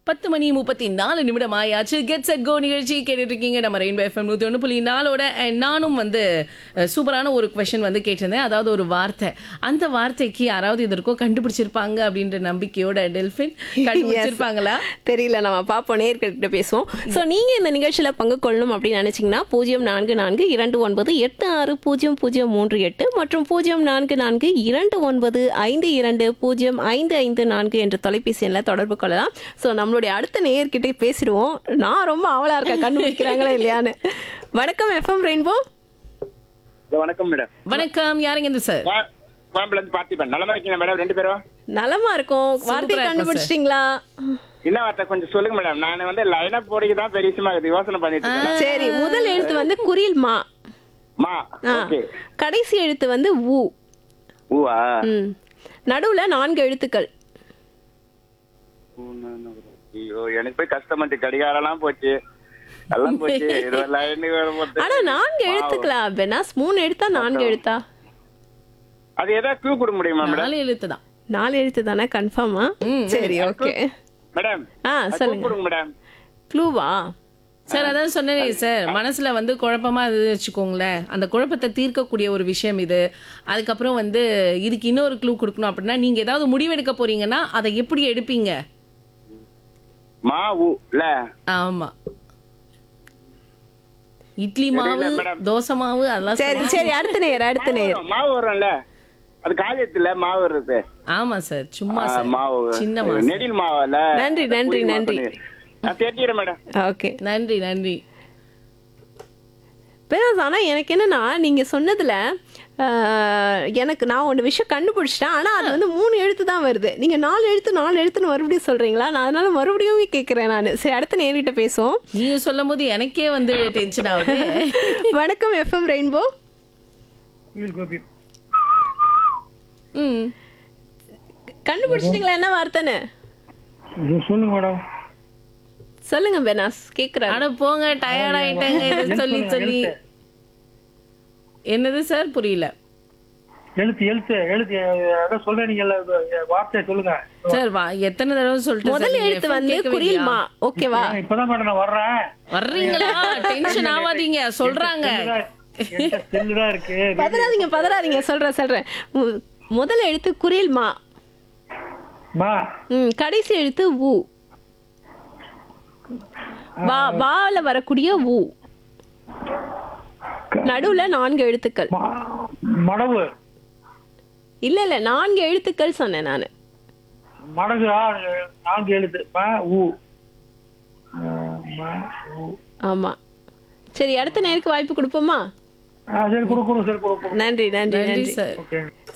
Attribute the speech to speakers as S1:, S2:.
S1: பத்து மணி முப்பத்தி நாலு நிமிடம் ஆயாச்சு கெட் செட் கோ நிகழ்ச்சி கேட்டுட்டு இருக்கீங்க நம்ம ரெயின்போ எஃப்எம் நூற்றி ஒன்று புள்ளி நாலோட and நானும் வந்து அஹ், சூப்பரான ஒரு கொஷின் வந்து கேட்டிருந்தேன் அதாவது ஒரு வார்த்தை அந்த வார்த்தைக்கு யாராவது இதற்கோ கண்டுபிடிச்சிருப்பாங்க அப்படின்ற நம்பிக்கையோட டெல்ஃபின் கண்டுபிடிச்சிருப்பாங்களா
S2: தெரியல நம்ம பார்ப்போம் நேர்கிட்ட பேசுவோம் ஸோ நீங்க இந்த நிகழ்ச்சியில பங்கு கொள்ளணும் அப்படின்னு நினைச்சீங்கன்னா பூஜ்ஜியம் நான்கு நான்கு இரண்டு ஒன்பது எட்டு ஆறு பூஜ்ஜியம் பூஜ்ஜியம் மூன்று எட்டு மற்றும் பூஜ்ஜியம் நான்கு நான்கு இரண்டு ஒன்பது ஐந்து இரண்டு பூஜ்ஜியம் ஐந்து ஐந்து நான்கு என்ற தொலைபேசி எண்ணில் தொடர்பு கொள்ளலாம் ஸோ நம்மளுடைய அடுத்த நேயர்கிட்ட பேசிடுவோம் நான் ரொம்ப ஆவலா இருக்கேன் கண்டுபிடிக்கிறாங்களா இல்லையான்னு வணக்கம் எஃப்எம் ரெயின்போ
S3: ஹலோ, வணக்கம் மேடம்
S1: வணக்கம் யாருங்க இந்த சார்
S3: கோ- கோயம்புல இருந்து பார்த்திபன் நலமா இருக்கீங்க மேடம் ரெண்டு பேரும்
S2: நலமா இருக்கும் வார்த்தை
S1: சூப்பரா இருக்கும்
S2: கண்டுபிடிச்சிட்டீங்களா
S3: என்ன வார்த்தை கொஞ்சம் சொல்லுங்க மேடம் நான் வந்து லைனா போறதுக்கு தான் பெரிய விஷயமா இருக்குது யோசனை பண்ணிட்டு இருக்கேன்
S2: சரி முதல் எழுத்து வந்து குரில் மா
S3: மா
S2: ஆ.
S3: ஓகே
S2: கடைசி எழுத்து வந்து ஊ
S3: ஊவா
S2: ம் நடுவுல நான்கு எழுத்துக்கள்
S3: ஐயோ எனக்கு போய் கஷ்டமாட்டு கடிகாரம்லாம் போச்சு எல்லாம் போச்சு இது லைனுக்கு வேற போட்டு.
S2: ஆனா நான்கு எழுத்துக்களா பெனாஸ் மூணு எழுத்தா நான்கு எழுத்தா
S3: அது ஏதாவது கியூ கொடுக்க முடியுமா மேடம்
S1: நாலு எழுத்து தான்
S2: நாலு எழுத்து தானே கன்ஃபார்மா சரி ஓகே
S3: மேடம்
S2: ஆ
S3: அது
S2: சொல்லுங்க
S3: கொடுங்க மேடம்
S2: க்ளூவா
S1: சார் அதான் சொன்னேனே சார் மனசுல வந்து குழப்பமா இது வச்சுக்கோங்களேன் அந்த குழப்பத்தை தீர்க்கக்கூடிய ஒரு விஷயம் இது அதுக்கப்புறம் வந்து இதுக்கு இன்னொரு க்ளூ கொடுக்கணும் அப்படின்னா நீங்க ஏதாவது முடிவெடுக்க போறீங்கன்னா அதை எப்படி எடுப்பீங்க
S3: மா ஊ இல்ல
S1: ஆமா இட்லி மாவு
S3: தெரியல, மேடம்.
S1: தோசை மாவு அதெல்லாம்
S2: சரி சரி அடுத்த நேர் அடுத்த நேர்
S3: மாவு வரும்ல அது காலியத்துல மாவு வருது
S1: ஆமா சார் சும்மா
S3: ஆ,
S1: சார்
S3: மாவு
S1: சின்ன மாவு
S3: நெடில் மாவுல
S2: நன்றி, நன்றி, நன்றி.
S3: நான் தெரிஞ்சுக்கிறேன் மேடம்
S2: ஓகே
S1: நன்றி நன்றி
S2: பெனாஸ் ஆனா எனக்கு என்னன்னா நீங்க சொன்னதுல ஆஹ், எனக்கு நான் ஒன்று விஷயம் கண்டுபிடிச்சிட்டேன் ஆனா அது வந்து மூணு எழுத்து தான் வருது நீங்க நாலு எழுத்து நாலு எழுத்துன்னு மறுபடியும் சொல்றீங்களா நான் அதனால மறுபடியும் கேட்கிறேன் நான் சரி அடுத்த நேர்கிட்ட பேசுவோம்
S1: நீங்க சொல்லும் போது எனக்கே வந்து டென்ஷன் ஆகுது
S2: வணக்கம் எஃப்எம் ரெயின்போ
S1: ம்
S2: கண்டுபிடிச்சிட்டீங்களா என்ன வார்த்தைன்னு
S4: சொல்லுங்க மேடம்
S2: சொல்லுங்க பெனாஸ் கேக்குறேன்
S1: அட போங்க டயர்ட் ஆயிட்டேங்க இதை சொல்லி சொல்லி என்னது சார் புரியல
S4: எழுத்து எழுத்து எழுத்து அதான் சொல்றேன் நீங்க வார்த்தையை சொல்லுங்க
S1: சார் வா எத்தனை தடவை சொல்லிட்டு
S2: முதல் எழுத்து வந்து குரில்மா ஓகேவா
S4: நான் இப்பதான் மேடம் நான் வர்றேன்
S1: வர்றீங்களா டென்ஷன் ஆகாதீங்க சொல்றாங்க
S4: செல்லுதான் இருக்கு
S2: பதறாதீங்க பதறாதீங்க சொல்றேன் சொல்றேன் மு- முதல் எழுத்து குரில்மா
S4: மா
S2: ம் கடைசி எழுத்து ஊ வா வால வரக்கூடிய ஊ நடுவுல நான்கு எழுத்துக்கள்
S4: மா- மடவு
S2: இல்ல இல்ல நான்கு எழுத்துக்கள் சொன்னேன் நானு
S4: மடகு ஆ, நான்கு எழுத்து ம ஊ ஆ, ம, ஊ.
S2: ஆமா சரி அடுத்த நேருக்கு வாய்ப்பு கொடுப்போமா
S4: ஆ, சரி கொடு கொடு சரி கொடு கொடு
S2: நன்றி நன்றி
S1: நன்றி
S2: நன்றி
S1: சார்
S4: ஓகே